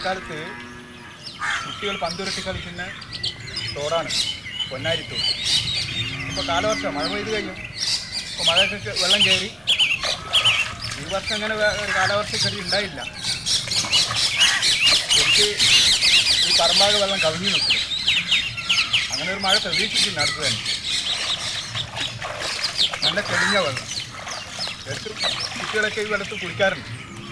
മഴക്കാലത്ത് കുട്ടികൾ പന്തുരട്ടി കളിക്കുന്ന തോടാണ് പൊന്നാരിത്തോട് ഇപ്പോൾ കാലവർഷം മഴ പെയ്ത് കഴിഞ്ഞു ഇപ്പോൾ മഴയൊക്കെ വെള്ളം കയറി ഈ വർഷം അങ്ങനെ വേ- ഒരു കാലവർഷക്കെടി ഉണ്ടായില്ല എനിക്ക് ഈ പറമ്പാകെ വെള്ളം കവിഞ്ഞു നിൽക്കും അങ്ങനെ ഒരു മഴ പ്രതീക്ഷിക്കുന്നു അടുത്ത് തന്നെ നല്ല തെളിഞ്ഞ വെള്ളം എടുത്ത് കുട്ടികളൊക്കെ ഈ വെള്ളത്തിൽ കുളിക്കാറുണ്ട്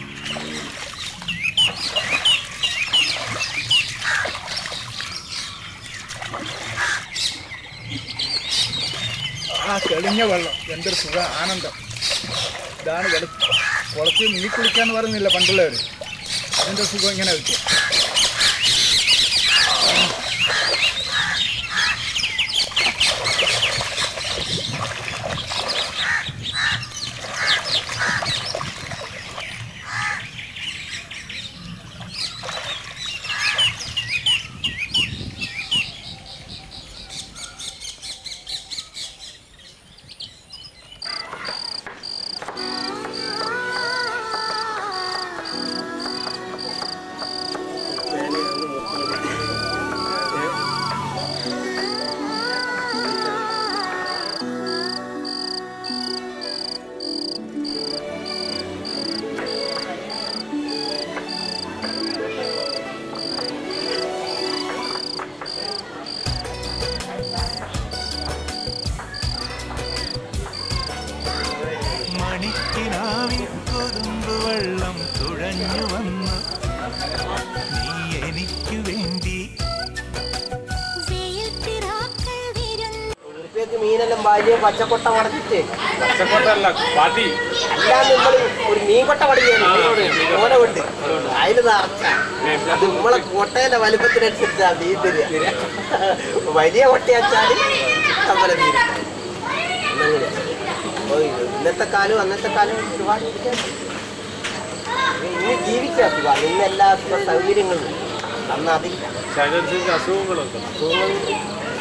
ആ തെളിഞ്ഞ വെള്ളം എന്തൊരു സുഖ ആനന്ദം ഇതാണ് വെളു കുളത്തിൽ നീ കുളിക്കാന്ന് പറയുന്നില്ല പണ്ടുള്ളവർ അതിൻ്റെ സുഖം ഇങ്ങനെ വെച്ചു മണിക്കിനാവിൽ കൊതുമ്പ് വെള്ളം തുഴഞ്ഞു വന്ന് നീ എനിക്ക് വേണ്ടി ഉറുപ്പ്യക്ക് മീനെല്ലാം ഭാര്യ പച്ചക്കൊട്ട മടച്ചിട്ട് പച്ചക്കോട്ടല്ല പാട്ടി അല്ലാതെ നമ്മൾ ഒരു മീൻകൊട്ട മടിക്കുന്നു ഓനെ കൊണ്ട് അതിന് നിറച്ച അത് നമ്മളെ കൊട്ടേന്റെ വലുപ്പത്തിനനുസരിച്ചാ മീൻ തരിക വലിയ കൊട്ടയാച്ചാല് നമ്മളെ മീൻ എന്നങ്ങനെ. ഓ, ഇന്നത്തെ കാലം അന്നത്തെ കാലം ഒരുപാട് വ്യത്യാസം. ഇന്ന് ജീവിച്ചാ സുഖം ഇന്ന് എല്ലാ സുഖ സൗകര്യങ്ങളും ഉണ്ട്. അന്ന് അതില്ല അസുഖങ്ങളൊക്കെ സുഖങ്ങളുണ്ട്.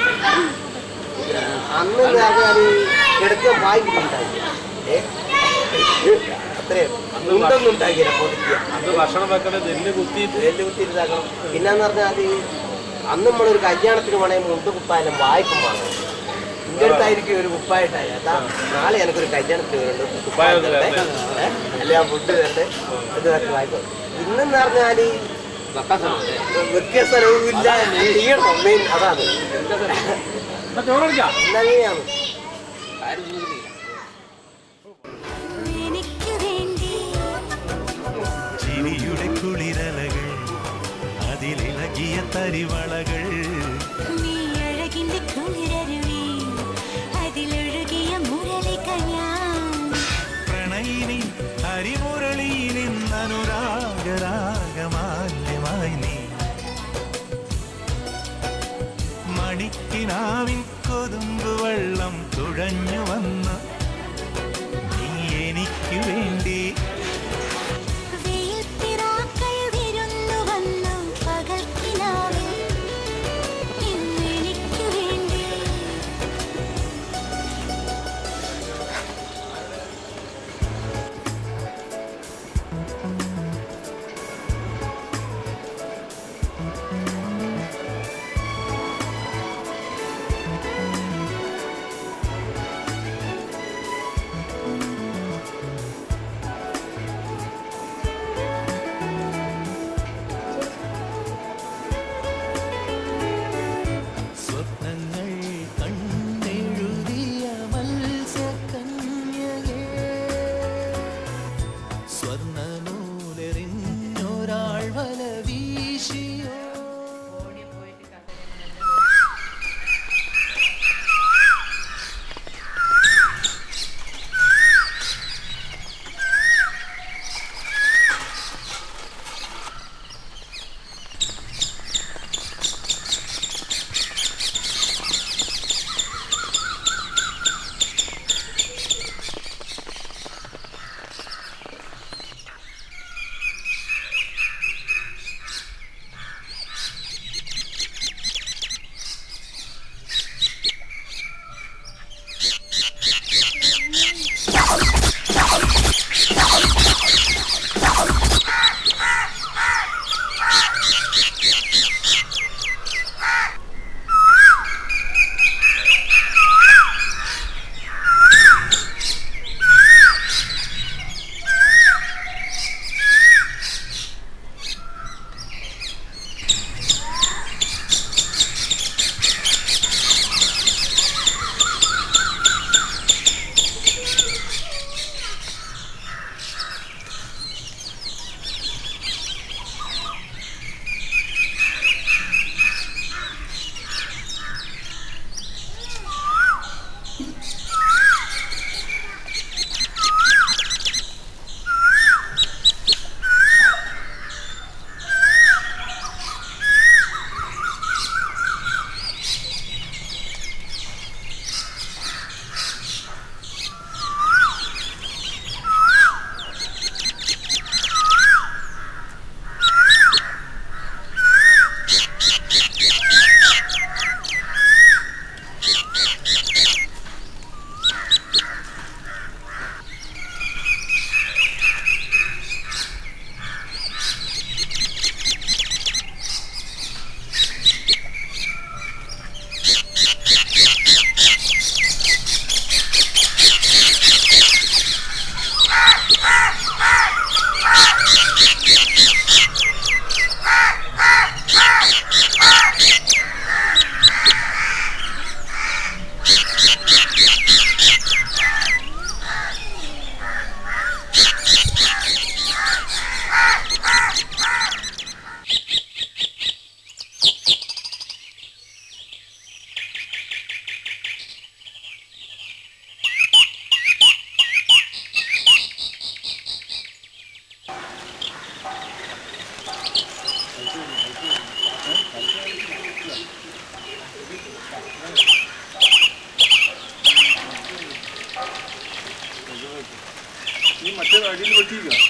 അന്ന് പറഞ്ഞാൽ കിടക്കാൻ വായിക്കുന്നുണ്ടായി അത്രേ ഉണ്ടൊന്നും ഉണ്ടാക്കിയില്ല പൊതിക്കുക അന്ന് ഭക്ഷണം വെക്കണത് നെല്ല് കുത്തിയിട്ട് നെല്ല് കുത്തിയിരുന്നാക്കണം പിന്നെന്ന് പറഞ്ഞാൽ അത് അന്ന് നമ്മളൊരു കല്യാണത്തിന് വേണമെങ്കിൽ മുണ്ട് കുപ്പായാലും വായ്പം വാങ്ങണം എൻ്റെ അടുത്തായിരിക്കും ഒരു കുപ്പായിട്ടായി അതാ നാളെ എനിക്കൊരു കല്യാണത്തിന് വരുന്നുണ്ട് കുപ്പായം ഒന്ന് തരണ്ടേ? ഏ? അല്ലെ ആ ഫുഡ് തരണ്ടേ ഇത് പറഞ്ഞ് വായ്പ ഇന്നെന്ന് പറഞ്ഞാല് വ്യത്യസ്തരവും ഇല്ല ചെയ്യണം മെയിൻ അതാണ് ഇന്നങ്ങനെയാണ് എനിക്ക് വേണ്ടി ചിരിയുടെ കുളിരലകൾ അതിലിളകിയ തരിവളകൾ നീ അഴകിന്റെ കുളിരരുവി അതിലൊഴുകിയ മുരളിക ഞാൻ പ്രണയിനി ഹരിമുരളി നിന്നനുരാഗരാഗമാല്യമായി നീ മണിക്കിനാവിൻ കൊതുമ്പ് വെള്ളം തുഴഞ്ഞു വന്ന് നീ എനിക്ക് വേണ്ടി വെയിൽപ്പിറാക്കൾ വിരുന്നു വന്നു പകൽക്കിനാവിൽ ഇന്നെനിക്ക് വേണ്ടി അടിയിൽ വെട്ടിയിരിക്കണം